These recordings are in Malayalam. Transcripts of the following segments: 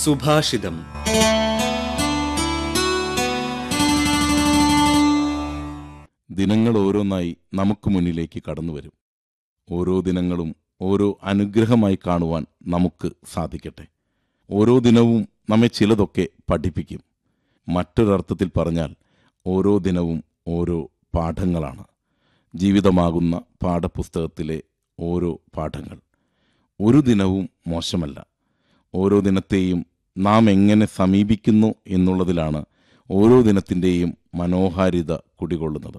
സുഭാഷിതം ദിനങ്ങൾ ഓരോന്നായി നമുക്ക് മുന്നിലേക്ക് കടന്നുവരും ഓരോ ദിനങ്ങളും ഓരോ അനുഗ്രഹമായി കാണുവാൻ നമുക്ക് സാധിക്കട്ടെ ഓരോ ദിനവും നമ്മെ ചിലതൊക്കെ പഠിപ്പിക്കും മറ്റൊരർത്ഥത്തിൽ പറഞ്ഞാൽ ഓരോ ദിനവും ഓരോ പാഠങ്ങളാണ് ജീവിതമാകുന്ന പാഠപുസ്തകത്തിലെ ഓരോ പാഠങ്ങൾ ഒരു ദിനവും മോശമല്ല ഓരോ ദിനത്തെയും നാം എങ്ങനെ സമീപിക്കുന്നു എന്നുള്ളതിലാണ് ഓരോ ദിനത്തിൻ്റെയും മനോഹാരിത കുടികൊള്ളുന്നത്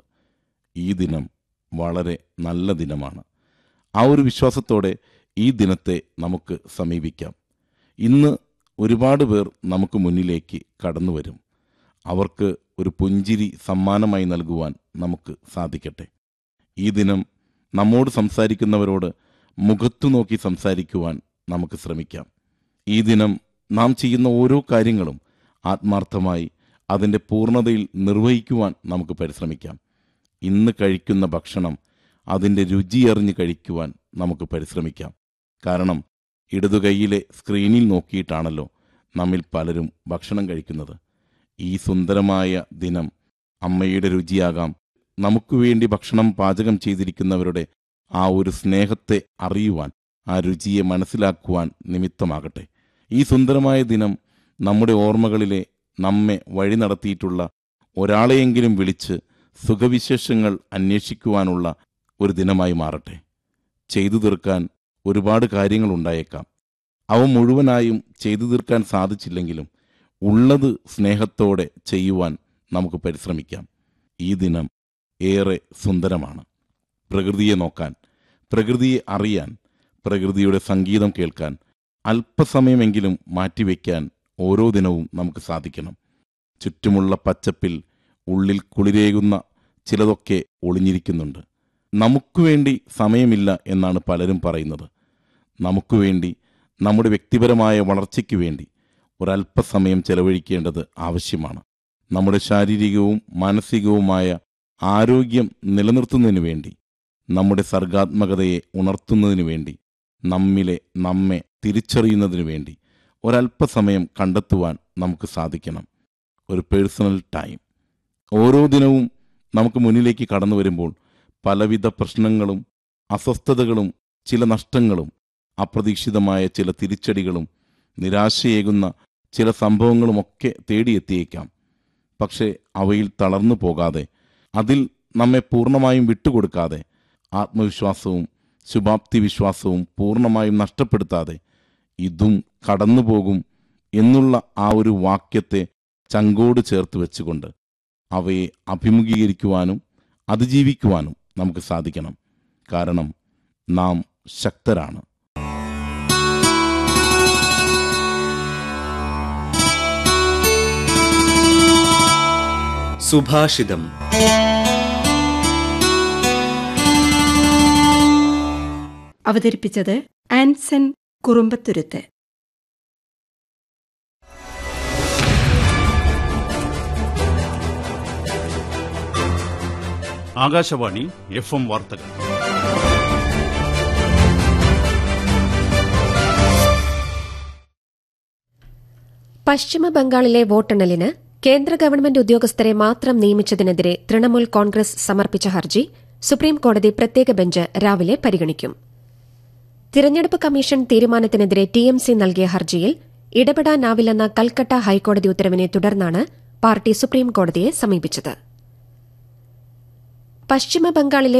ഈ ദിനം വളരെ നല്ല ദിനമാണ് ആ ഒരു വിശ്വാസത്തോടെ ഈ ദിനത്തെ നമുക്ക് സമീപിക്കാം ഇന്ന് ഒരുപാട് പേർ നമുക്ക് മുന്നിലേക്ക് കടന്നു വരും അവർക്ക് ഒരു പുഞ്ചിരി സമ്മാനമായി നൽകുവാൻ നമുക്ക് സാധിക്കട്ടെ ഈ ദിനം നമ്മോട് സംസാരിക്കുന്നവരോട് മുഖത്തു നോക്കി സംസാരിക്കുവാൻ നമുക്ക് ശ്രമിക്കാം ഈ ദിനം നാം ചെയ്യുന്ന ഓരോ കാര്യങ്ങളും ആത്മാർത്ഥമായി അതിൻ്റെ പൂർണ്ണതയിൽ നിർവഹിക്കുവാൻ നമുക്ക് പരിശ്രമിക്കാം ഇന്ന് കഴിക്കുന്ന ഭക്ഷണം അതിൻ്റെ രുചിയറിഞ്ഞ് കഴിക്കുവാൻ നമുക്ക് പരിശ്രമിക്കാം കാരണം ഇടതുകൈയിലെ സ്ക്രീനിൽ നോക്കിയിട്ടാണല്ലോ നമ്മിൽ പലരും ഭക്ഷണം കഴിക്കുന്നത് ഈ സുന്ദരമായ ദിനം അമ്മയുടെ രുചിയാകാം നമുക്ക് വേണ്ടി ഭക്ഷണം പാചകം ചെയ്തിരിക്കുന്നവരുടെ ആ ഒരു സ്നേഹത്തെ അറിയുവാൻ ആ രുചിയെ മനസ്സിലാക്കുവാൻ നിമിത്തമാകട്ടെ ഈ സുന്ദരമായ ദിനം നമ്മുടെ ഓർമ്മകളിലെ നമ്മെ വഴി നടത്തിയിട്ടുള്ള ഒരാളെയെങ്കിലും വിളിച്ച് സുഖവിശേഷങ്ങൾ അന്വേഷിക്കുവാനുള്ള ഒരു ദിനമായി മാറട്ടെ ചെയ്തു തീർക്കാൻ ഒരുപാട് കാര്യങ്ങളുണ്ടായേക്കാം അവ മുഴുവനായും ചെയ്തു തീർക്കാൻ സാധിച്ചില്ലെങ്കിലും ഉള്ളത് സ്നേഹത്തോടെ ചെയ്യുവാൻ നമുക്ക് പരിശ്രമിക്കാം ഈ ദിനം ഏറെ സുന്ദരമാണ് പ്രകൃതിയെ നോക്കാൻ പ്രകൃതിയെ അറിയാൻ പ്രകൃതിയുടെ സംഗീതം കേൾക്കാൻ അല്പസമയമെങ്കിലും മാറ്റിവെക്കാൻ ഓരോ ദിനവും നമുക്ക് സാധിക്കണം ചുറ്റുമുള്ള പച്ചപ്പിൽ ഉള്ളിൽ കുളിരേകുന്ന ചിലതൊക്കെ ഒളിഞ്ഞിരിക്കുന്നുണ്ട് നമുക്ക് വേണ്ടി സമയമില്ല എന്നാണ് പലരും പറയുന്നത് നമുക്ക് വേണ്ടി നമ്മുടെ വ്യക്തിപരമായ വളർച്ചയ്ക്ക് വേണ്ടി ഒരല്പസമയം ചെലവഴിക്കേണ്ടത് ആവശ്യമാണ് നമ്മുടെ ശാരീരികവും മാനസികവുമായ ആരോഗ്യം നിലനിർത്തുന്നതിനു വേണ്ടി നമ്മുടെ സർഗാത്മകതയെ ഉണർത്തുന്നതിനു വേണ്ടി നമ്മിലെ നമ്മെ തിരിച്ചറിയുന്നതിനു വേണ്ടി ഒരല്പസമയം കണ്ടെത്തുവാൻ നമുക്ക് സാധിക്കണം ഒരു പേഴ്സണൽ ടൈം ഓരോ ദിനവും നമുക്ക് മുന്നിലേക്ക് കടന്നു വരുമ്പോൾ പലവിധ പ്രശ്നങ്ങളും അസ്വസ്ഥതകളും ചില നഷ്ടങ്ങളും അപ്രതീക്ഷിതമായ ചില തിരിച്ചടികളും നിരാശയേകുന്ന ചില സംഭവങ്ങളുമൊക്കെ തേടിയെത്തിയേക്കാം പക്ഷേ അവയിൽ തളർന്നു പോകാതെ അതിൽ നമ്മെ പൂർണ്ണമായും വിട്ടുകൊടുക്കാതെ ആത്മവിശ്വാസവും ശുഭാപ്തി വിശ്വാസവും പൂർണ്ണമായും നഷ്ടപ്പെടുത്താതെ ഇതും കടന്നുപോകും എന്നുള്ള ആ ഒരു വാക്യത്തെ ചങ്കോട് ചേർത്ത് വെച്ചുകൊണ്ട് അവയെ അഭിമുഖീകരിക്കുവാനും അതിജീവിക്കുവാനും നമുക്ക് സാധിക്കണം കാരണം നാം ശക്തരാണ് സുഭാഷിതം അവതരിപ്പിച്ചത് Anson Kurumbathuruthu Akashvani F M വാർത്തകൾ പശ്ചിമ ബംഗാളിലെ വോട്ടെണ്ണലിന് കേന്ദ്ര ഗവൺമെന്റ് ഉദ്യോഗസ്ഥരെ മാത്രം നിയമിച്ചതിനെതിരെ തൃണമൂൽ കോൺഗ്രസ് സമർപ്പിച്ച ഹർജി സുപ്രീംകോടതി പ്രത്യേക ബെഞ്ച് രാവിലെ പരിഗണിക്കും തിരഞ്ഞെടുപ്പ് കമ്മീഷൻ തീരുമാനത്തിനെതിരെ ടിഎംസി നൽകിയ ഹർജിയിൽ ഇടപെടാനാവില്ലെന്ന കൽക്കട്ട ഹൈക്കോടതി ഉത്തരവിനെ തുടർന്നാണ് പാർട്ടി സുപ്രീംകോടതിയെ സമീപിച്ചത് പശ്ചിമ ബംഗാളിലെ